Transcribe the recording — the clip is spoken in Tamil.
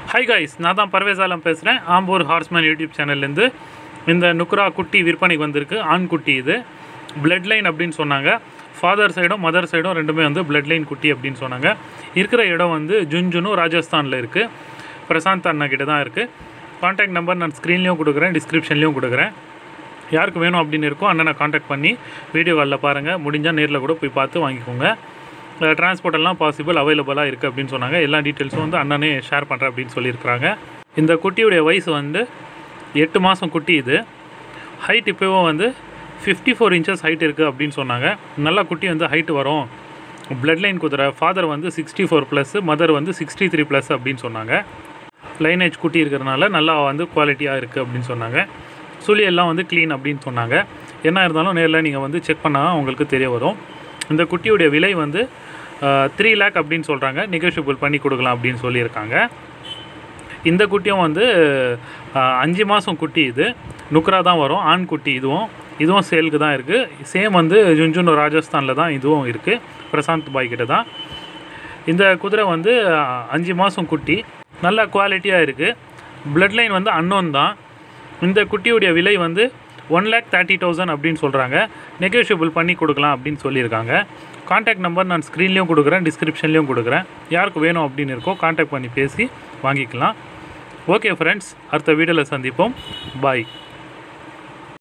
ஹாய் காய்ஸ் நான் தான் பர்வேஸ் ஆலம் பேசுகிறேன் ஆம்பூர் ஹார்ஸ்மேன் யூடியூப் சேனல்லேருந்து இந்த நுக்ரா குட்டி விற்பனைக்கு வந்திருக்கு ஆண் குட்டி இது பிளட் லைன் அப்படின்னு சொன்னாங்க ஃபாதர் சைடும் மதர் சைடும் ரெண்டுமே வந்து பிளட் லைன் குட்டி அப்படின்னு சொன்னாங்க இருக்கிற இடம் வந்து ஜுன்ஜுனு ராஜஸ்தானில் இருக்குது பிரசாந்த் அண்ணா கிட்ட தான் இருக்குது காண்டாக்ட் நம்பர் நான் ஸ்க்ரீன்லேயும் கொடுக்குறேன் டிஸ்கிரிப்ஷன்லேயும் கொடுக்குறேன் யாருக்கு வேணும் அப்படின்னு இருக்கோ அண்ணனை காண்டாக்ட் பண்ணி வீடியோ காலில் பாருங்கள் முடிஞ்சால் நேரில் கூட போய் பார்த்து வாங்கிக்கோங்க டிரான்ஸ்போர்ட் எல்லாம் பாசிபிள் அவைலபிளாக இருக்குது அப்படின்னு சொன்னாங்க எல்லா டீட்டெயில்ஸும் வந்து அண்ணனே ஷேர் பண்ணுறேன் அப்படின்னு சொல்லியிருக்கிறாங்க இந்த குட்டியுடைய வயசு வந்து எட்டு மாதம் குட்டி இது ஹைட் இப்போவும் வந்து ஃபிஃப்டி ஃபோர் இன்ச்சஸ் ஹைட் இருக்குது அப்படின்னு சொன்னாங்க நல்லா குட்டி வந்து ஹைட் வரும் பிளட் லைன் குதிரை ஃபாதர் வந்து சிக்ஸ்டி ஃபோர் ப்ளஸ் மதர் வந்து சிக்ஸ்டி த்ரீ ப்ளஸ் அப்படின்னு சொன்னாங்க லைனேஜ் குட்டி இருக்கிறனால நல்லா வந்து குவாலிட்டியாக இருக்குது அப்படின்னு சொன்னாங்க சுழி எல்லாம் வந்து க்ளீன் அப்படின்னு சொன்னாங்க என்ன இருந்தாலும் நேரில் நீங்கள் வந்து செக் பண்ணால் உங்களுக்கு தெரிய வரும் இந்த குட்டியுடைய விலை வந்து த்ரீ லேக் அப்படின்னு சொல்கிறாங்க நெகோஷியபிள் பண்ணி கொடுக்கலாம் அப்படின்னு சொல்லியிருக்காங்க இந்த குட்டியும் வந்து அஹ், அஞ்சு மாதம் குட்டி இது நுக்ரா தான் வரும் ஆண் குட்டி இதுவும் இதுவும் சேலுக்கு தான் இருக்குது சேம் வந்து ஜுன்ஜுன் ராஜஸ்தானில் தான் இதுவும் இருக்குது பிரசாந்த் பாய் கிட்ட தான் இந்த குதிரை வந்து அஹ், அஞ்சு மாதம் குட்டி நல்ல குவாலிட்டியாக இருக்குது பிளட் லைன் வந்து அன்னோன் தான் இந்த குட்டியுடைய விலை வந்து ஒன் லேக் தேர்ட்டி தௌசண்ட் அப்படின்னு சொல்கிறாங்க நெகோஷியபிள் பண்ணி கொடுக்கலாம் அப்படின்னு சொல்லியிருக்காங்க காண்டாக்ட் நம்பர் நான் ஸ்க்ரீன்லேயும் கொடுக்குறேன் டிஸ்கிரிப்ஷன்லேயும் கொடுக்குறேன் யாருக்கு வேணும் அப்படின்னு இருக்கோ காண்டாக்ட் பண்ணி பேசி வாங்கிக்கலாம் ஓகே ஃப்ரெண்ட்ஸ் அடுத்த வீடியோவில் சந்திப்போம் பாய்